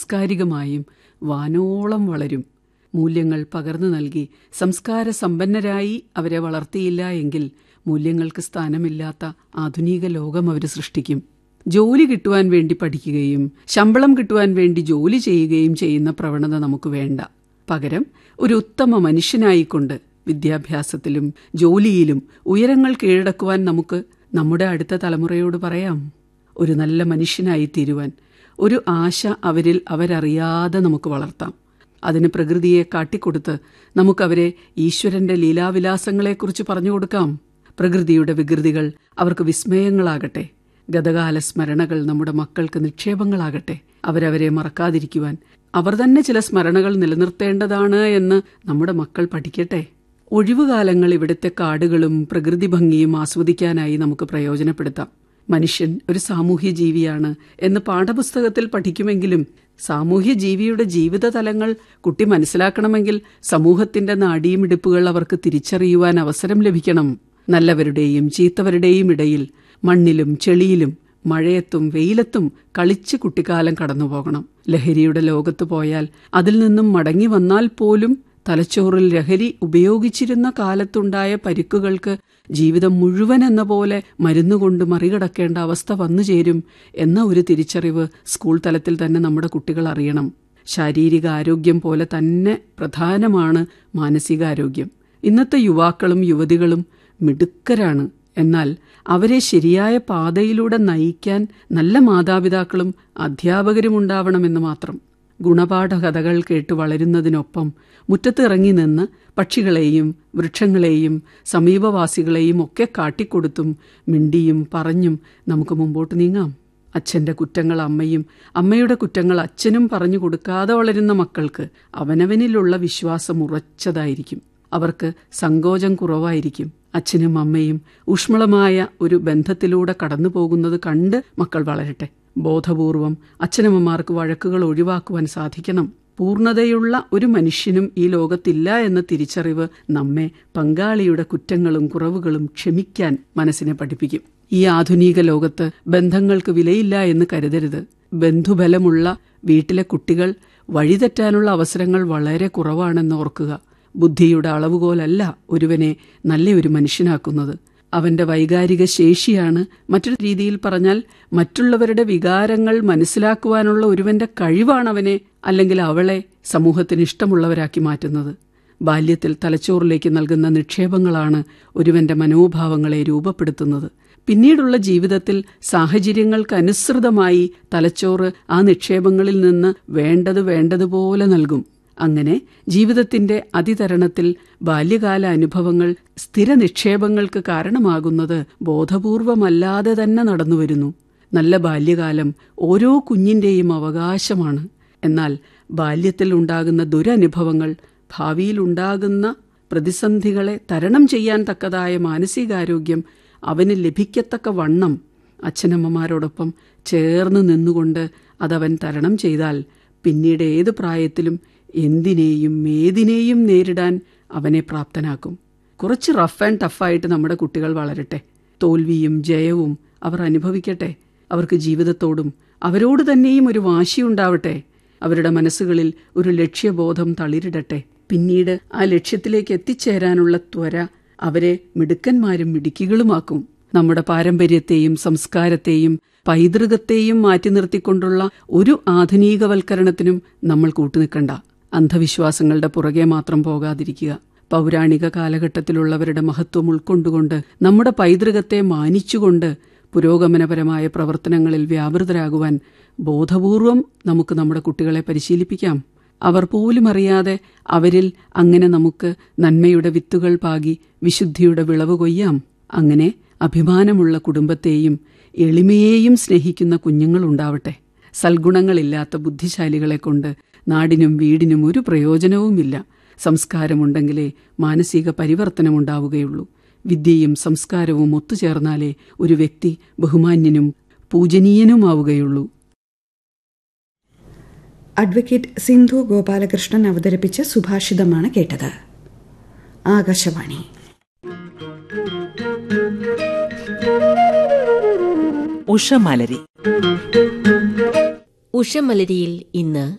സാംസ്കാരികമായും വാനോളം വളരും മൂല്യങ്ങൾ പകർന്നു നൽകി സംസ്കാര സമ്പന്നരായി അവരെ വളർത്തിയില്ല എങ്കിൽ മൂല്യങ്ങൾക്ക് സ്ഥാനമില്ലാത്ത ആധുനിക ലോകം അവർ സൃഷ്ടിക്കും ജോലി കിട്ടുവാൻ വേണ്ടി പഠിക്കുകയും ശമ്പളം കിട്ടുവാൻ വേണ്ടി ജോലി ചെയ്യുകയും ചെയ്യുന്ന പ്രവണത നമുക്ക് വേണ്ട പകരം ഒരു ഉത്തമ മനുഷ്യനായിക്കൊണ്ട് വിദ്യാഭ്യാസത്തിലും ജോലിയിലും ഉയരങ്ങൾ കീഴടക്കുവാൻ നമുക്ക് നമ്മുടെ അടുത്ത തലമുറയോട് പറയാം ഒരു നല്ല മനുഷ്യനായി തീരുവാൻ ഒരു ആശ അവരിൽ അവരറിയാതെ നമുക്ക് വളർത്താം അതിന് പ്രകൃതിയെ കാട്ടിക്കൊടുത്ത് നമുക്കവരെ ഈശ്വരന്റെ ലീലാവിലാസങ്ങളെക്കുറിച്ച് പറഞ്ഞു കൊടുക്കാം പ്രകൃതിയുടെ വികൃതികൾ അവർക്ക് വിസ്മയങ്ങളാകട്ടെ ഗതകാല സ്മരണകൾ നമ്മുടെ മക്കൾക്ക് നിക്ഷേപങ്ങളാകട്ടെ അവരവരെ മറക്കാതിരിക്കുവാൻ അവർ തന്നെ ചില സ്മരണകൾ നിലനിർത്തേണ്ടതാണ് എന്ന് നമ്മുടെ മക്കൾ പഠിക്കട്ടെ ഒഴിവുകാലങ്ങൾ ഇവിടുത്തെ കാടുകളും പ്രകൃതി ഭംഗിയും ആസ്വദിക്കാനായി നമുക്ക് പ്രയോജനപ്പെടുത്താം മനുഷ്യൻ ഒരു സാമൂഹ്യ ജീവിയാണ് എന്ന് പാഠപുസ്തകത്തിൽ പഠിക്കുമെങ്കിലും സാമൂഹ്യ ജീവിയുടെ ജീവിത തലങ്ങൾ കുട്ടി മനസ്സിലാക്കണമെങ്കിൽ സമൂഹത്തിന്റെ നാഡീമിടിപ്പുകൾ അവർക്ക് തിരിച്ചറിയുവാൻ അവസരം ലഭിക്കണം നല്ലവരുടെയും ചീത്തവരുടെയും ഇടയിൽ മണ്ണിലും ചെളിയിലും മഴയത്തും വെയിലത്തും കളിച്ച് കുട്ടിക്കാലം കടന്നുപോകണം ലഹരിയുടെ ലോകത്ത് പോയാൽ അതിൽ നിന്നും മടങ്ങി വന്നാൽ പോലും തലച്ചോറിൽ ലഹരി ഉപയോഗിച്ചിരുന്ന കാലത്തുണ്ടായ പരിക്കുകൾക്ക് ജീവിതം മുഴുവൻ എന്ന പോലെ മരുന്നുകൊണ്ട് മറികടക്കേണ്ട അവസ്ഥ വന്നു ചേരും എന്ന ഒരു തിരിച്ചറിവ് സ്കൂൾ തലത്തിൽ തന്നെ നമ്മുടെ കുട്ടികൾ അറിയണം ശാരീരിക ആരോഗ്യം പോലെ തന്നെ പ്രധാനമാണ് മാനസികാരോഗ്യം ഇന്നത്തെ യുവാക്കളും യുവതികളും മിടുക്കരാണ് എന്നാൽ അവരെ ശരിയായ പാതയിലൂടെ നയിക്കാൻ നല്ല മാതാപിതാക്കളും അധ്യാപകരും ഉണ്ടാവണമെന്ന് മാത്രം ഗുണപാഠ കഥകൾ കേട്ട് വളരുന്നതിനൊപ്പം മുറ്റത്ത് ഇറങ്ങി നിന്ന് പക്ഷികളെയും വൃക്ഷങ്ങളെയും സമീപവാസികളെയും ഒക്കെ കാട്ടിക്കൊടുത്തും മിണ്ടിയും പറഞ്ഞും നമുക്ക് മുമ്പോട്ട് നീങ്ങാം അച്ഛന്റെ കുറ്റങ്ങൾ അമ്മയും അമ്മയുടെ കുറ്റങ്ങൾ അച്ഛനും പറഞ്ഞു കൊടുക്കാതെ വളരുന്ന മക്കൾക്ക് അവനവനിലുള്ള വിശ്വാസം ഉറച്ചതായിരിക്കും അവർക്ക് സങ്കോചം കുറവായിരിക്കും അച്ഛനും അമ്മയും ഊഷ്മളമായ ഒരു ബന്ധത്തിലൂടെ കടന്നു പോകുന്നത് കണ്ട് മക്കൾ വളരട്ടെ ബോധപൂർവം അച്ഛനമ്മമാർക്ക് വഴക്കുകൾ ഒഴിവാക്കുവാൻ സാധിക്കണം പൂർണ്ണതയുള്ള ഒരു മനുഷ്യനും ഈ ലോകത്തില്ല എന്ന തിരിച്ചറിവ് നമ്മെ പങ്കാളിയുടെ കുറ്റങ്ങളും കുറവുകളും ക്ഷമിക്കാൻ മനസ്സിനെ പഠിപ്പിക്കും ഈ ആധുനിക ലോകത്ത് ബന്ധങ്ങൾക്ക് വിലയില്ല എന്ന് കരുതരുത് ബന്ധുബലമുള്ള വീട്ടിലെ കുട്ടികൾ വഴിതെറ്റാനുള്ള അവസരങ്ങൾ വളരെ കുറവാണെന്ന് ഓർക്കുക ബുദ്ധിയുടെ അളവുകോലല്ല ഒരുവനെ നല്ലൊരു മനുഷ്യനാക്കുന്നത് അവന്റെ വൈകാരിക ശേഷിയാണ് മറ്റൊരു രീതിയിൽ പറഞ്ഞാൽ മറ്റുള്ളവരുടെ വികാരങ്ങൾ മനസ്സിലാക്കുവാനുള്ള ഒരുവന്റെ കഴിവാണ് അവനെ അല്ലെങ്കിൽ അവളെ സമൂഹത്തിന് ഇഷ്ടമുള്ളവരാക്കി മാറ്റുന്നത് ബാല്യത്തിൽ തലച്ചോറിലേക്ക് നൽകുന്ന നിക്ഷേപങ്ങളാണ് ഒരുവന്റെ മനോഭാവങ്ങളെ രൂപപ്പെടുത്തുന്നത് പിന്നീടുള്ള ജീവിതത്തിൽ സാഹചര്യങ്ങൾക്കനുസൃതമായി തലച്ചോറ് ആ നിക്ഷേപങ്ങളിൽ നിന്ന് വേണ്ടത് വേണ്ടതുപോലെ നൽകും അങ്ങനെ ജീവിതത്തിന്റെ അതിതരണത്തിൽ ബാല്യകാല അനുഭവങ്ങൾ സ്ഥിര നിക്ഷേപങ്ങൾക്ക് കാരണമാകുന്നത് ബോധപൂർവമല്ലാതെ തന്നെ നടന്നുവരുന്നു നല്ല ബാല്യകാലം ഓരോ കുഞ്ഞിന്റെയും അവകാശമാണ് എന്നാൽ ബാല്യത്തിൽ ഉണ്ടാകുന്ന ദുരനുഭവങ്ങൾ ഭാവിയിൽ ഉണ്ടാകുന്ന പ്രതിസന്ധികളെ തരണം ചെയ്യാൻ തക്കതായ മാനസികാരോഗ്യം അവന് ലഭിക്കത്തക്ക വണ്ണം അച്ഛനമ്മമാരോടൊപ്പം ചേർന്ന് നിന്നുകൊണ്ട് അതവൻ തരണം ചെയ്താൽ പിന്നീട് ഏത് പ്രായത്തിലും എന്തിനേയും ഏതിനേയും നേരിടാൻ അവനെ പ്രാപ്തനാക്കും കുറച്ച് റഫ് ആൻഡ് ടഫായിട്ട് നമ്മുടെ കുട്ടികൾ വളരട്ടെ തോൽവിയും ജയവും അവർ അനുഭവിക്കട്ടെ അവർക്ക് ജീവിതത്തോടും അവരോട് തന്നെയും ഒരു വാശിയുണ്ടാവട്ടെ അവരുടെ മനസ്സുകളിൽ ഒരു ലക്ഷ്യബോധം തളിരിടട്ടെ പിന്നീട് ആ ലക്ഷ്യത്തിലേക്ക് എത്തിച്ചേരാനുള്ള ത്വര അവരെ മിടുക്കന്മാരും മിടുക്കികളുമാക്കും നമ്മുടെ പാരമ്പര്യത്തെയും സംസ്കാരത്തെയും പൈതൃകത്തെയും മാറ്റി നിർത്തിക്കൊണ്ടുള്ള ഒരു ആധുനികവൽക്കരണത്തിനും നമ്മൾ കൂട്ടുനിൽക്കണ്ട അന്ധവിശ്വാസങ്ങളുടെ പുറകെ മാത്രം പോകാതിരിക്കുക പൗരാണിക കാലഘട്ടത്തിലുള്ളവരുടെ മഹത്വം ഉൾക്കൊണ്ടുകൊണ്ട് നമ്മുടെ പൈതൃകത്തെ മാനിച്ചുകൊണ്ട് പുരോഗമനപരമായ പ്രവർത്തനങ്ങളിൽ വ്യാപൃതരാകുവാൻ ബോധപൂർവം നമുക്ക് നമ്മുടെ കുട്ടികളെ പരിശീലിപ്പിക്കാം അവർ പോലും അറിയാതെ അവരിൽ അങ്ങനെ നമുക്ക് നന്മയുടെ വിത്തുകൾ പാകി വിശുദ്ധിയുടെ വിളവ് കൊയ്യാം അങ്ങനെ അഭിമാനമുള്ള കുടുംബത്തെയും എളിമയെയും സ്നേഹിക്കുന്ന കുഞ്ഞുങ്ങളുണ്ടാവട്ടെ സൽഗുണങ്ങളില്ലാത്ത ബുദ്ധിശാലികളെ കൊണ്ട് നാടിനും വീടിനും ഒരു പ്രയോജനവുമില്ല സംസ്കാരമുണ്ടെങ്കിലേ മാനസിക പരിവർത്തനമുണ്ടാവുകയുള്ളൂ വിദ്യയും സംസ്കാരവും ഒത്തുചേർന്നാലേ ഒരു വ്യക്തി ബഹുമാന്യനും പൂജനീയനുമാവുകയുള്ളൂ അഡ്വക്കേറ്റ് സിന്ധു ഗോപാലകൃഷ്ണൻ അവതരിപ്പിച്ച സുഭാഷിതമാണ് കേട്ടത് ആകാശവാണി ഉഷമലരി ഉഷമലരിയിൽ ഇന്ന്